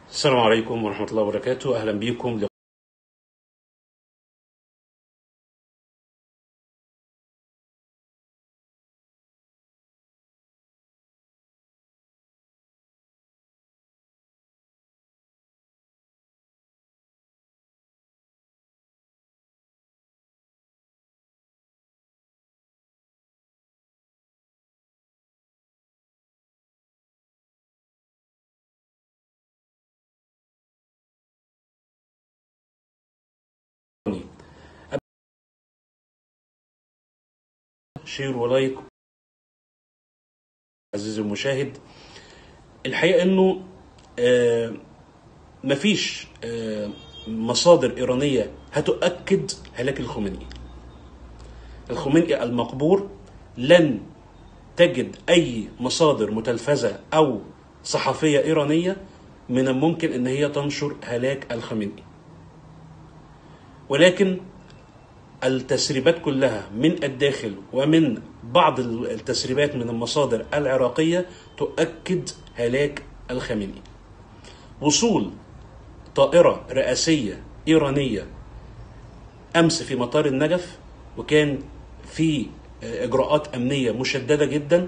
السلام عليكم ورحمة الله وبركاته أهلا بكم شير ولايك عزيزي المشاهد الحقيقة انه آه مفيش آه مصادر إيرانية هتؤكد هلاك الخميني الخميني المقبور لن تجد أي مصادر متلفزة أو صحفية إيرانية من الممكن أن هي تنشر هلاك الخميني ولكن التسريبات كلها من الداخل ومن بعض التسريبات من المصادر العراقية تؤكد هلاك الخميني وصول طائرة رئاسية إيرانية أمس في مطار النجف وكان في إجراءات أمنية مشددة جدا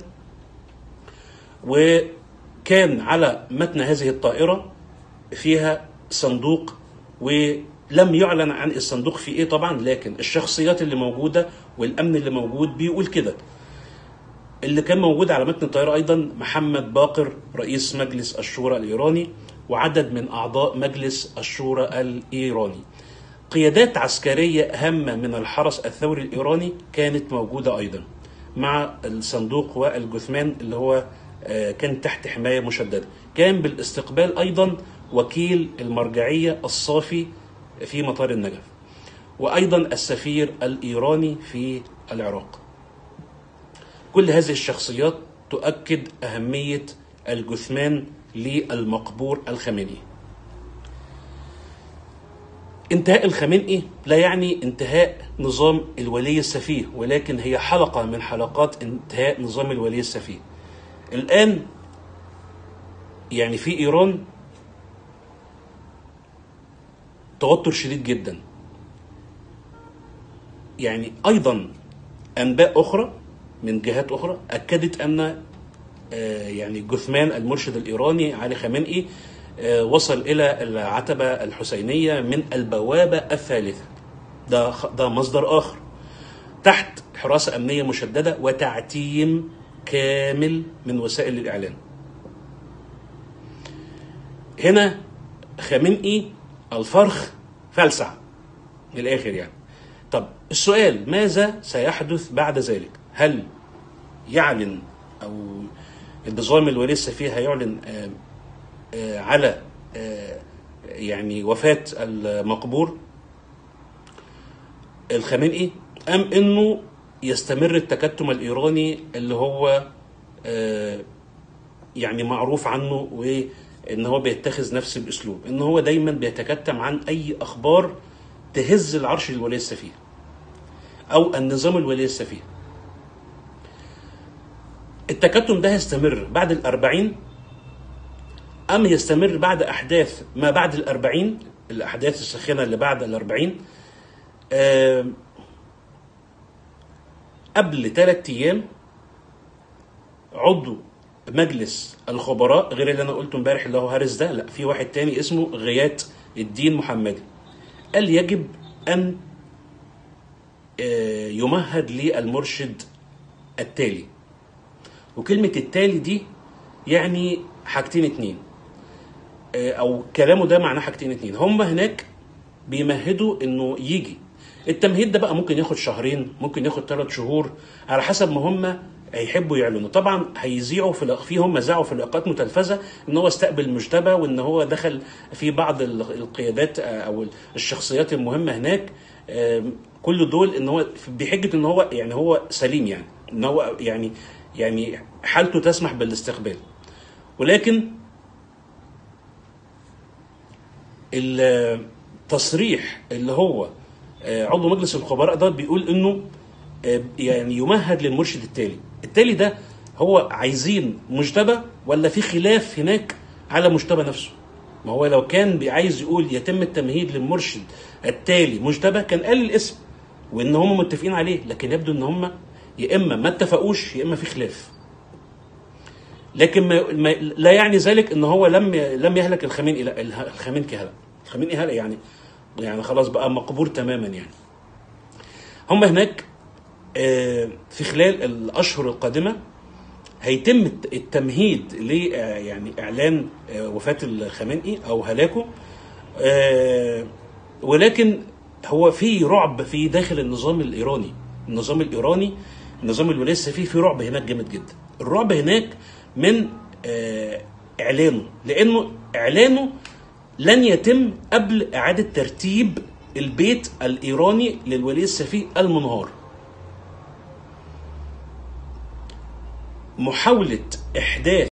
وكان على متن هذه الطائرة فيها صندوق و لم يعلن عن الصندوق في ايه طبعا لكن الشخصيات اللي موجوده والامن اللي موجود بيقول كده اللي كان موجود على متن الطائره ايضا محمد باقر رئيس مجلس الشورى الايراني وعدد من اعضاء مجلس الشورى الايراني قيادات عسكريه هامه من الحرس الثوري الايراني كانت موجوده ايضا مع الصندوق والجثمان اللي هو كان تحت حمايه مشدده كان بالاستقبال ايضا وكيل المرجعيه الصافي في مطار النجف وايضا السفير الايراني في العراق كل هذه الشخصيات تؤكد اهميه الجثمان للمقبور الخميني انتهاء الخمينئي لا يعني انتهاء نظام الولي السفيه ولكن هي حلقه من حلقات انتهاء نظام الولي السفيه الان يعني في ايران توتر شديد جدا يعني ايضا انباء اخرى من جهات اخرى اكدت ان يعني جثمان المرشد الايراني علي خامنئي وصل الى العتبه الحسينيه من البوابه الثالثه ده ده مصدر اخر تحت حراسه امنيه مشدده وتعتيم كامل من وسائل الاعلام هنا خامنئي الفرخ فلسع من الاخر يعني طب السؤال ماذا سيحدث بعد ذلك هل يعلن او النظام الولي السفيه هيعلن آآ آآ على آآ يعني وفاه المقبور الخامنئي ام انه يستمر التكتم الايراني اللي هو يعني معروف عنه و ان هو بيتخذ نفس الاسلوب ان هو دايما بيتكتم عن اي اخبار تهز العرش الولي السفيه او النظام الولي السفيه التكتم ده هيستمر بعد الأربعين أم يستمر بعد أحداث ما بعد الأربعين الأحداث الساخنة اللي بعد الأربعين أه قبل ثلاثة أيام عضو مجلس الخبراء غير اللي انا قلته امبارح اللي هو هارس ده لا في واحد تاني اسمه غيات الدين محمدي قال يجب ان يمهد للمرشد التالي وكلمة التالي دي يعني حاجتين اتنين او كلامه ده معناه حاجتين اتنين هم هناك بيمهدوا انه يجي التمهيد ده بقى ممكن ياخد شهرين ممكن ياخد ثلاث شهور على حسب ما هم هيحبوا يعلنوا طبعا هيذيعوا في في هم ذاعوا في لقاءات متلفزه ان هو استقبل مجتبى وان هو دخل في بعض القيادات او الشخصيات المهمه هناك كل دول ان هو بحجه ان هو يعني هو سليم يعني ان هو يعني يعني حالته تسمح بالاستقبال ولكن التصريح اللي هو عضو مجلس الخبراء ده بيقول انه يعني يمهد للمرشد التالي التالي ده هو عايزين مجتبى ولا في خلاف هناك على مجتبى نفسه ما هو لو كان بي- عايز يقول يتم التمهيد للمرشد التالي مجتبى كان قال الاسم وان هم متفقين عليه لكن يبدو ان هم يا اما ما اتفقوش يا اما في خلاف لكن ما ما لا يعني ذلك ان هو لم لم يهلك الخمين الى الخمين كهلا الخمين اهلا يعني يعني خلاص بقى مقبور تماما يعني هم هناك آه، في خلال الاشهر القادمه هيتم الت- التمهيد ل آه، يعني اعلان آه، وفاه الخامنئي او هلاكه آه، ولكن هو في رعب في داخل النظام الايراني النظام الايراني النظام الولايه السيفي في رعب هناك جامد جدا الرعب هناك من آه، اعلانه لانه اعلانه لن يتم قبل اعاده ترتيب البيت الايراني للولي السفيه المنهار محاوله احداث